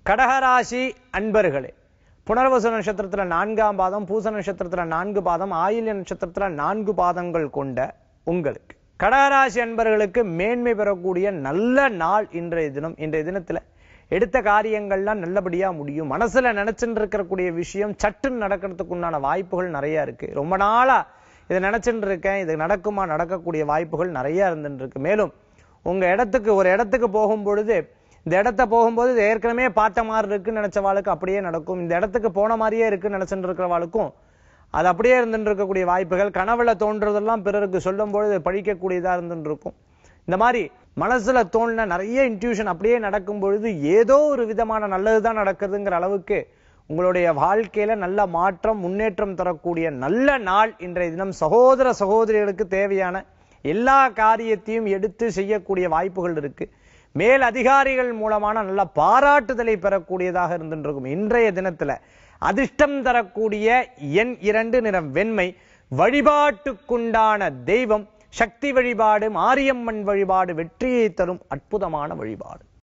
கடகராசி அன்பர்களே புனர்வசு நட்சத்திரத்துல நான்காம் பாதம் பூச நட்சத்திரத்துல நான்கு பாதம் ஆயில்ய நட்சத்திரத்துல நான்கு பாதங்கள் கொண்ட உங்களுக்கு கடகராசி அன்பர்களுக்கு மேன்மை பெறக்கூடிய நல்ல நாள் இன்றைய தினம் இன்றைய தினத்துல எடுத்த காரியங்கள்லாம் நல்லபடியா முடியும் மனசுல நினைச்சுட்டு இருக்கக்கூடிய விஷயம் சட்டுன்னு நடக்கிறதுக்கு உண்டான வாய்ப்புகள் நிறைய இருக்கு ரொம்ப நாளா இதை நினைச்சுட்டு இருக்கேன் இது நடக்குமா நடக்கக்கூடிய வாய்ப்புகள் நிறைய இருந்துட்டு இருக்கு மேலும் உங்க இடத்துக்கு ஒரு இடத்துக்கு போகும் பொழுது இந்த இடத்த போகும்போது இது ஏற்கனவே பார்த்த மாதிரி இருக்குன்னு நினைச்சவாளுக்கு அப்படியே நடக்கும் இந்த இடத்துக்கு போன மாதிரியே இருக்குன்னு நினைச்சுட்டு இருக்கிறவாளுக்கும் அது அப்படியே இருந்துட்டு இருக்கக்கூடிய வாய்ப்புகள் கனவுல தோன்றதெல்லாம் பிறருக்கு சொல்லும் பொழுது பழிக்கக்கூடியதா இருந்துட்டு இருக்கும் இந்த மாதிரி மனசுல தோணின நிறைய இன்ட்யூஷன் அப்படியே நடக்கும் பொழுது ஏதோ ஒரு விதமான நல்லதுதான் நடக்குதுங்கிற அளவுக்கு உங்களுடைய வாழ்க்கையில நல்ல மாற்றம் முன்னேற்றம் தரக்கூடிய நல்ல நாள் இன்றைய தினம் சகோதர சகோதரிகளுக்கு தேவையான எல்லா காரியத்தையும் எடுத்து செய்யக்கூடிய வாய்ப்புகள் இருக்கு மேல் அதிகாரிகள் மூலமான நல்ல பாராட்டுதலை பெறக்கூடியதாக இருந்துருக்கும் இன்றைய தினத்துல அதிர்ஷ்டம் தரக்கூடிய எண் இரண்டு நிறம் வெண்மை வழிபாட்டுக்குண்டான தெய்வம் சக்தி வழிபாடு மாரியம்மன் வழிபாடு வெற்றியை தரும் அற்புதமான வழிபாடு